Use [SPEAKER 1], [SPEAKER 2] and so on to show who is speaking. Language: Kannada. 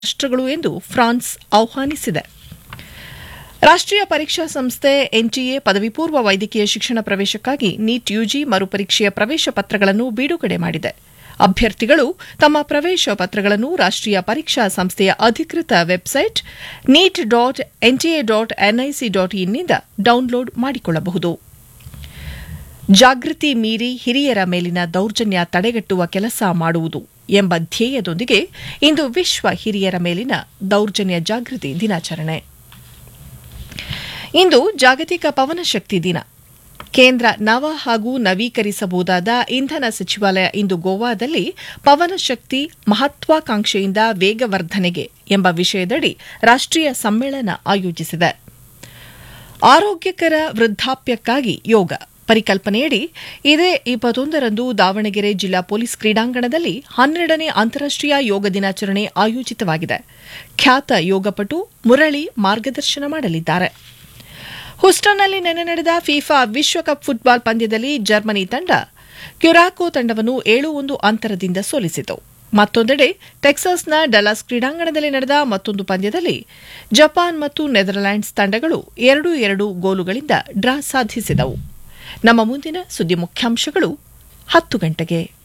[SPEAKER 1] ರಾಷ್ಟ್ರಗಳು ಎಂದು ಫ್ರಾನ್ಸ್ ಆಹ್ವಾನಿಸಿದೆ ರಾಷ್ಟ್ರೀಯ ಪರೀಕ್ಷಾ ಸಂಸ್ಥೆ ಎನ್ಟಿಎ ಪದವಿ ಪೂರ್ವ ವೈದ್ಯಕೀಯ ಶಿಕ್ಷಣ ಪ್ರವೇಶಕ್ಕಾಗಿ ನೀಟ್ ಯುಜಿ ಮರುಪರೀಕ್ಷೆಯ ಪ್ರವೇಶ ಪತ್ರಗಳನ್ನು ಬಿಡುಗಡೆ ಮಾಡಿದೆ ಅಭ್ಯರ್ಥಿಗಳು ತಮ್ಮ ಪ್ರವೇಶ ಪತ್ರಗಳನ್ನು ರಾಷ್ಟ್ರೀಯ ಪರೀಕ್ಷಾ ಸಂಸ್ಥೆಯ ಅಧಿಕೃತ website NEET dot NTA dot NIC dot ಇನ್ನಿಂದ ಡೌನ್ಲೋಡ್ ಮಾಡಿಕೊಳ್ಳಬಹುದು ಜಾಗೃತಿ ಮೀರಿ ಹಿರಿಯರ ಮೇಲಿನ ದೌರ್ಜನ್ಯ ತಡೆಗಟ್ಟುವ ಕೆಲಸ ಮಾಡುವುದು ಎಂಬ ಧ್ಯೇಯದೊಂದಿಗೆ ಇಂದು ವಿಶ್ವ ಹಿರಿಯರ ಮೇಲಿನ ದೌರ್ಜನ್ಯ ಜಾಗೃತಿ ದಿನಾಚರಣೆ ಇಂದು ಜಾಗತಿಕ ಪವನಶಕ್ತಿ ದಿನ ಕೇಂದ್ರ ನವ ಹಾಗೂ ನವೀಕರಿಸಬಹುದಾದ ಇಂಧನ ಸಚಿವಾಲಯ ಇಂದು ಗೋವಾದಲ್ಲಿ ಪವನಶಕ್ತಿ ಮಹತ್ವಾಕಾಂಕ್ಷೆಯಿಂದ ವೇಗವರ್ಧನೆಗೆ ಎಂಬ ವಿಷಯದಡಿ ರಾಷ್ಟ್ರೀಯ ಸಮ್ಮೇಳನ ಆಯೋಜಿಸಿದೆ ಆರೋಗ್ಯಕರ ವೃದ್ಧಾಪ್ಯಕ್ಕಾಗಿ ಯೋಗ ಪರಿಕಲ್ಪನೆಯಡಿ ಇದೇ ಇಪ್ಪತ್ತೊಂದರಂದು ದಾವಣಗೆರೆ ಜಿಲ್ಲಾ ಪೊಲೀಸ್ ಕ್ರೀಡಾಂಗಣದಲ್ಲಿ ಹನ್ನೆರಡನೇ ಅಂತಾರಾಷ್ಟೀಯ ಯೋಗ ದಿನಾಚರಣೆ ಆಯೋಜಿತವಾಗಿದೆ ಖ್ಯಾತ ಯೋಗಪಟು ಮುರಳಿ ಮಾರ್ಗದರ್ಶನ ಮಾಡಲಿದ್ದಾರೆ ಹುಸ್ಟನ್ನಲ್ಲಿ ನಿನ್ನೆ ನಡೆದ ಫಿಫಾ ವಿಶ್ವಕಪ್ ಫುಟ್ಬಾಲ್ ಪಂದ್ಯದಲ್ಲಿ ಜರ್ಮನಿ ತಂಡ ಕ್ಯುರಾಕೋ ತಂಡವನ್ನು ಏಳು ಒಂದು ಅಂತರದಿಂದ ಸೋಲಿಸಿತು ಮತ್ತೊಂದೆಡೆ ಟೆಕ್ಸಾಸ್ನ ಡಲಾಸ್ ಕ್ರೀಡಾಂಗಣದಲ್ಲಿ ನಡೆದ ಮತ್ತೊಂದು ಪಂದ್ಯದಲ್ಲಿ ಜಪಾನ್ ಮತ್ತು ನೆದರ್ಲ್ಯಾಂಡ್ಸ್ ತಂಡಗಳು ಎರಡು ಎರಡು ಗೋಲುಗಳಿಂದ ಡ್ರಾ ಸಾಧಿಸಿದವು ನಮ್ಮ ಮುಂದಿನ ಸುದ್ದಿ ಮುಖ್ಯಾಂಶಗಳು ಹತ್ತು ಗಂಟೆಗೆ